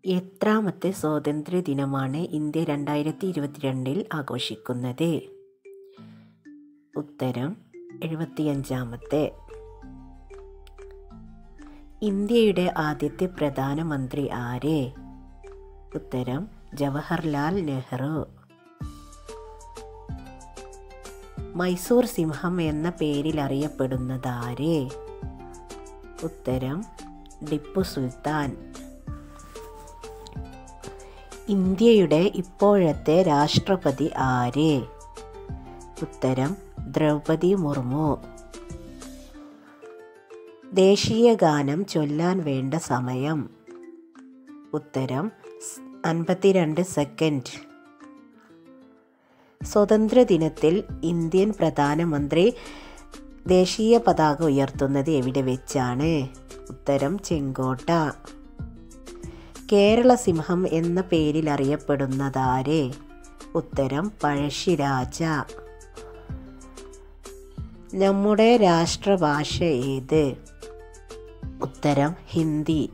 എത്രാമത്തെ സ്വാതന്ത്ര്യ ദിനമാണ് ഇന്ത്യ രണ്ടായിരത്തി ഇരുപത്തിരണ്ടിൽ ആഘോഷിക്കുന്നത് ഉത്തരം എഴുപത്തിയഞ്ചാമത്തെ ഇന്ത്യയുടെ ആദ്യത്തെ പ്രധാനമന്ത്രി ആര് ഉത്തരം ജവഹർലാൽ നെഹ്റു മൈസൂർ സിംഹം എന്ന പേരിൽ അറിയപ്പെടുന്നതാര് ഉത്തരം ടിപ്പു സുൽത്താൻ ഇന്ത്യയുടെ ഇപ്പോഴത്തെ രാഷ്ട്രപതി ആര് ഉത്തരം ദ്രൗപതി മുർമു ദേശീയ ഗാനം ചൊല്ലാൻ വേണ്ട സമയം ഉത്തരം അൻപത്തിരണ്ട് സെക്കൻഡ് സ്വതന്ത്ര ദിനത്തിൽ ഇന്ത്യൻ പ്രധാനമന്ത്രി ദേശീയ പതാക ഉയർത്തുന്നത് എവിടെ വെച്ചാണ് ഉത്തരം ചെങ്കോട്ട കേരള സിംഹം എന്ന പേരിൽ അറിയപ്പെടുന്നതാര് ഉത്തരം പഴശ്ശിരാജ നമ്മുടെ രാഷ്ട്രഭാഷ ഏത് ഉത്തരം ഹിന്ദി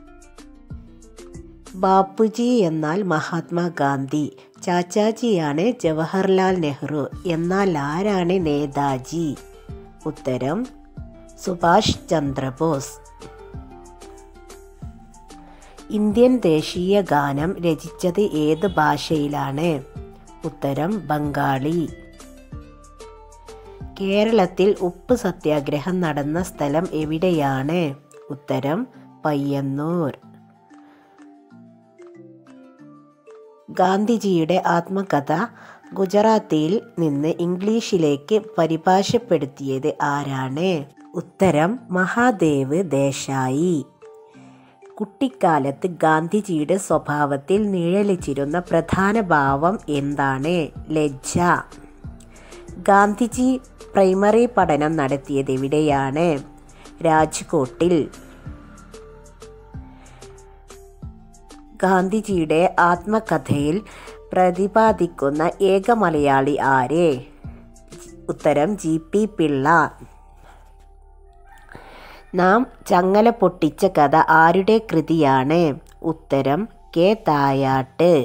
ബാപ്പുജി എന്നാൽ മഹാത്മാഗാന്ധി ചാച്ചാജിയാണ് ജവഹർലാൽ നെഹ്റു എന്നാൽ ആരാണ് നേതാജി ഉത്തരം സുഭാഷ് ചന്ദ്രബോസ് ഇന്ത്യൻ ദേശീയ ഗാനം രചിച്ചത് ഏത് ഭാഷയിലാണ് ഉത്തരം ബംഗാളി കേരളത്തിൽ ഉപ്പ് സത്യാഗ്രഹം നടന്ന സ്ഥലം എവിടെയാണ് ഉത്തരം പയ്യന്നൂർ ഗാന്ധിജിയുടെ ആത്മകഥ ഗുജറാത്തിയിൽ നിന്ന് ഇംഗ്ലീഷിലേക്ക് പരിഭാഷപ്പെടുത്തിയത് ആരാണ് ഉത്തരം മഹാദേവ് ദേശായി കുട്ടിക്കാലത്ത് ഗാന്ധിജിയുടെ സ്വഭാവത്തിൽ നിഴലിച്ചിരുന്ന പ്രധാന ഭാവം എന്താണ് ലജ്ജ ഗാന്ധിജി പ്രൈമറി പഠനം നടത്തിയത് എവിടെയാണ് രാജ്കോട്ടിൽ ഗാന്ധിജിയുടെ ആത്മകഥയിൽ പ്രതിപാദിക്കുന്ന ഏക മലയാളി ആര് ഉത്തരം ജി പി പിള്ള നാം ചങ്ങല പൊട്ടിച്ച കഥ ആരുടെ കൃതിയാണ് ഉത്തരം കെ തായാട്ട്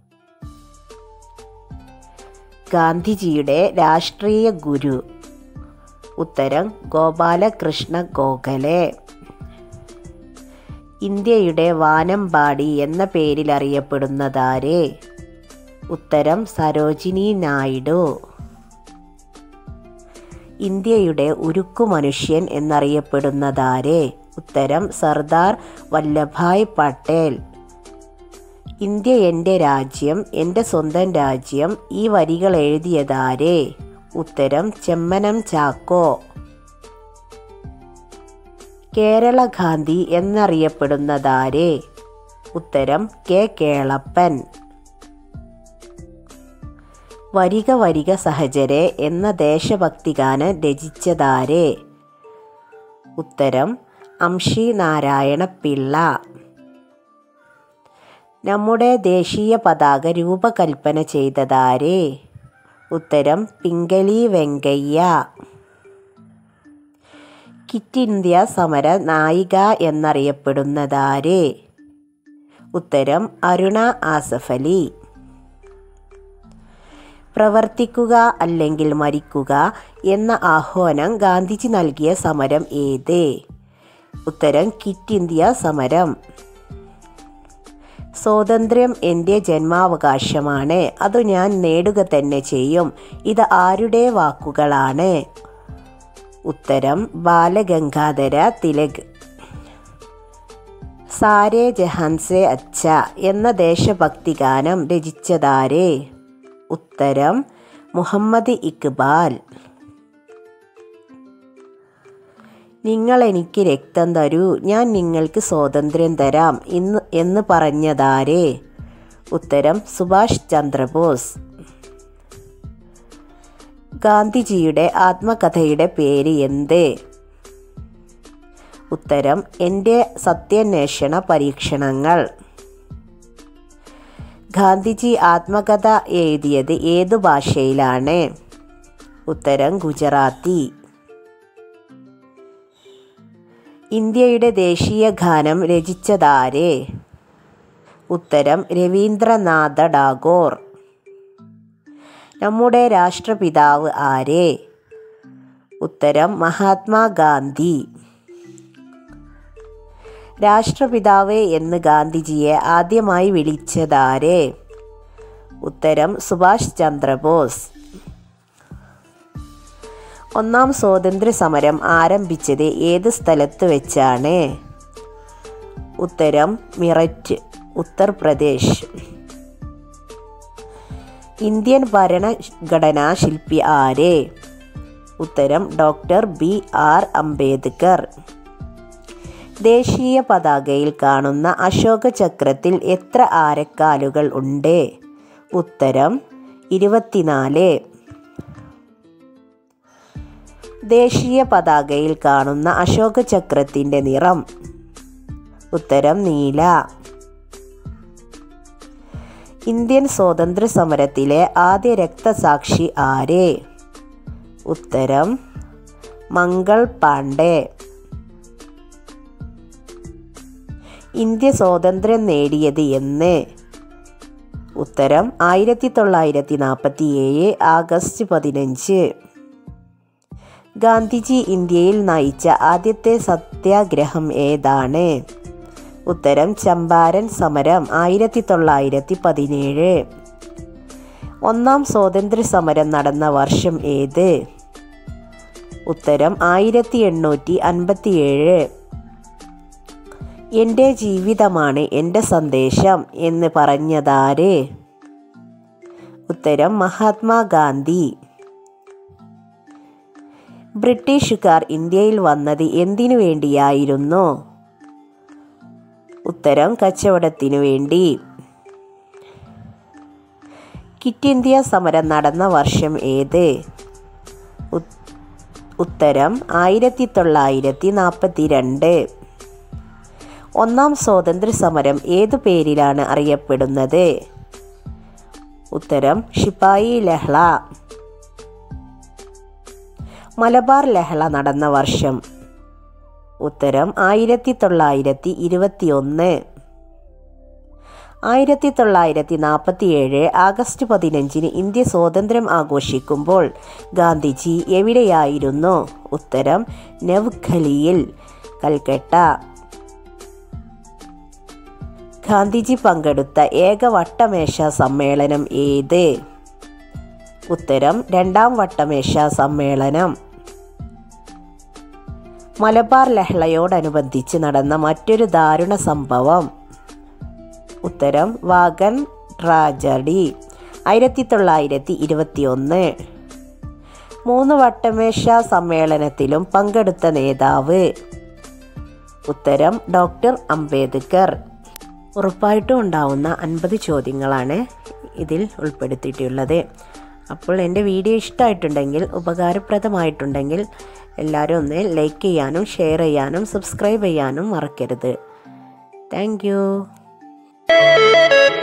ഗാന്ധിജിയുടെ രാഷ്ട്രീയ ഗുരു ഉത്തരം ഗോപാലകൃഷ്ണ ഗോഖലെ ഇന്ത്യയുടെ വാനമ്പാടി എന്ന പേരിൽ അറിയപ്പെടുന്നതാര് ഉത്തരം സരോജിനി നായിഡു ഇന്ത്യയുടെ ഉരുക്കു മനുഷ്യൻ എന്നറിയപ്പെടുന്നതാര് ഉത്തരം സർദാർ വല്ലഭായ് പട്ടേൽ ഇന്ത്യ എൻ്റെ രാജ്യം എൻ്റെ സ്വന്തം രാജ്യം ഈ വരികൾ എഴുതിയതാര് ഉത്തരം ചെമ്മനം ചാക്കോ കേരള ഗാന്ധി എന്നറിയപ്പെടുന്നതാര് ഉത്തരം കെ കേളപ്പൻ വരിക വരിക സഹചരെ എന്ന ദേശഭക്തി ഗാനം രചിച്ചതാര് ഉത്തരം അംഷി നാരായണ പിള്ള നമ്മുടെ ദേശീയ പതാക രൂപകൽപ്പന ചെയ്തതാര് ഉത്തരം പിംഗലി വെങ്കയ്യ കിറ്റ് ഇന്ത്യ സമര നായിക എന്നറിയപ്പെടുന്നതാര് ഉത്തരം അരുണ ആസഫലി പ്രവർത്തിക്കുക അല്ലെങ്കിൽ മരിക്കുക എന്ന ആഹ്വാനം ഗാന്ധിജി നൽകിയ സമരം ഏത് ഉത്തരം കിറ്റ് ഇന്ത്യ സമരം സ്വാതന്ത്ര്യം എൻ്റെ ജന്മാവകാശമാണ് അത് ഞാൻ നേടുക തന്നെ ചെയ്യും ഇത് ആരുടെ വാക്കുകളാണ് ഉത്തരം ബാലഗംഗാധര തിലക് സാരേ ജഹാൻസെ അച്ഛ എന്ന ദേശഭക്തി ഗാനം രചിച്ചതാരേ ഉത്തരം മുഹമ്മദ് ഇക്ബാൽ നിങ്ങൾ എനിക്ക് രക്തം തരൂ ഞാൻ നിങ്ങൾക്ക് സ്വാതന്ത്ര്യം തരാം ഇന്ന് എന്ന് പറഞ്ഞതാരേ ഉത്തരം സുഭാഷ് ചന്ദ്രബോസ് ഗാന്ധിജിയുടെ ആത്മകഥയുടെ പേര് എന്ത് ഉത്തരം എൻ്റെ സത്യാന്വേഷണ പരീക്ഷണങ്ങൾ ഗാന്ധിജി ആത്മകഥ എഴുതിയത് ഏതു ഭാഷയിലാണ് ഉത്തരം ഗുജറാത്തി ഇന്ത്യയുടെ ദേശീയ ഗാനം രചിച്ചതാര് ഉത്തരം രവീന്ദ്രനാഥ ടാഗോർ നമ്മുടെ രാഷ്ട്രപിതാവ് ആരെ ഉത്തരം മഹാത്മാഗാന്ധി രാഷ്ട്രപിതാവ് എന്ന് ഗാന്ധിജിയെ ആദ്യമായി വിളിച്ചതാരെ ഉത്തരം സുഭാഷ് ചന്ദ്രബോസ് ഒന്നാം സ്വാതന്ത്ര്യ സമരം ആരംഭിച്ചത് ഏത് സ്ഥലത്ത് വെച്ചാണ് ഉത്തരം മിററ്റ് ഉത്തർപ്രദേശ് ഇന്ത്യൻ ഭരണഘടനാ ശില്പി ആരെ ഉത്തരം ഡോക്ടർ ബി ആർ അംബേദ്കർ ദേശീയ പതാകയിൽ കാണുന്ന അശോക ചക്രത്തിൽ എത്ര ആരക്കാലുകൾ ഉണ്ട് ഉത്തരം ഇരുപത്തിനാല് ദേശീയ പതാകയിൽ കാണുന്ന അശോക ചക്രത്തിൻ്റെ നിറം ഉത്തരം നീല ഇന്ത്യൻ സ്വാതന്ത്ര്യ സമരത്തിലെ ആദ്യ രക്തസാക്ഷി ആരെ ഉത്തരം മംഗൾ പാണ്ഡെ ഇന്ത്യ സ്വാതന്ത്ര്യം നേടിയത് എന്ന് ഉത്തരം ആയിരത്തി തൊള്ളായിരത്തി നാൽപ്പത്തി ഏഴ് ആഗസ്റ്റ് പതിനഞ്ച് ഗാന്ധിജി ഇന്ത്യയിൽ നയിച്ച ആദ്യത്തെ സത്യാഗ്രഹം ഏതാണ് ഉത്തരം ചമ്പാരൻ സമരം ആയിരത്തി തൊള്ളായിരത്തി പതിനേഴ് ഒന്നാം സ്വാതന്ത്ര്യ സമരം നടന്ന വർഷം ഏത് ഉത്തരം ആയിരത്തി എണ്ണൂറ്റി അൻപത്തിയേഴ് എൻ്റെ ജീവിതമാണ് എൻ്റെ സന്ദേശം എന്ന് പറഞ്ഞതാര് ഉത്തരം മഹാത്മാഗാന്ധി ബ്രിട്ടീഷുകാർ ഇന്ത്യയിൽ വന്നത് എന്തിനു വേണ്ടിയായിരുന്നു ഉത്തരം കച്ചവടത്തിനു വേണ്ടി കിറ്റ് ഇന്ത്യ സമരം നടന്ന വർഷം ഏത് ഉത്തരം ആയിരത്തി തൊള്ളായിരത്തി നാൽപ്പത്തി രണ്ട് ഒന്നാം സ്വാതന്ത്ര്യ സമരം ഏതു പേരിലാണ് അറിയപ്പെടുന്നത് ഉത്തരം ഷിപ്പായി ലഹള മലബാർ ലഹള നടന്ന വർഷം ഉത്തരം ആയിരത്തി തൊള്ളായിരത്തി ഇരുപത്തി ഒന്ന് ആയിരത്തി തൊള്ളായിരത്തി നാൽപ്പത്തി ഏഴ് ആഗസ്റ്റ് പതിനഞ്ചിന് ഇന്ത്യ സ്വാതന്ത്ര്യം ആഘോഷിക്കുമ്പോൾ ഗാന്ധിജി എവിടെയായിരുന്നു ഉത്തരം നവ്ഖലിയിൽ കൽക്കട്ട ഗാന്ധിജി പങ്കെടുത്ത ഏക വട്ടമേശ സമ്മേളനം ഏത് ഉത്തരം രണ്ടാം വട്ടമേശ സമ്മേളനം മലബാർ ലഹളയോടനുബന്ധിച്ച് നടന്ന മറ്റൊരു ദാരുണ സംഭവം ഉത്തരം വാഗൻ ട്രാജഡി ആയിരത്തി തൊള്ളായിരത്തി ഇരുപത്തി ഒന്ന് മൂന്ന് വട്ടമേശ സമ്മേളനത്തിലും പങ്കെടുത്ത നേതാവ് ഉത്തരം ഡോക്ടർ അംബേദ്കർ ഉറപ്പായിട്ടും ഉണ്ടാവുന്ന അൻപത് ചോദ്യങ്ങളാണ് ഇതിൽ ഉൾപ്പെടുത്തിയിട്ടുള്ളത് അപ്പോൾ എൻ്റെ വീഡിയോ ഇഷ്ടമായിട്ടുണ്ടെങ്കിൽ ഉപകാരപ്രദമായിട്ടുണ്ടെങ്കിൽ എല്ലാവരും ഒന്ന് ലൈക്ക് ചെയ്യാനും ഷെയർ ചെയ്യാനും സബ്സ്ക്രൈബ് ചെയ്യാനും മറക്കരുത് താങ്ക്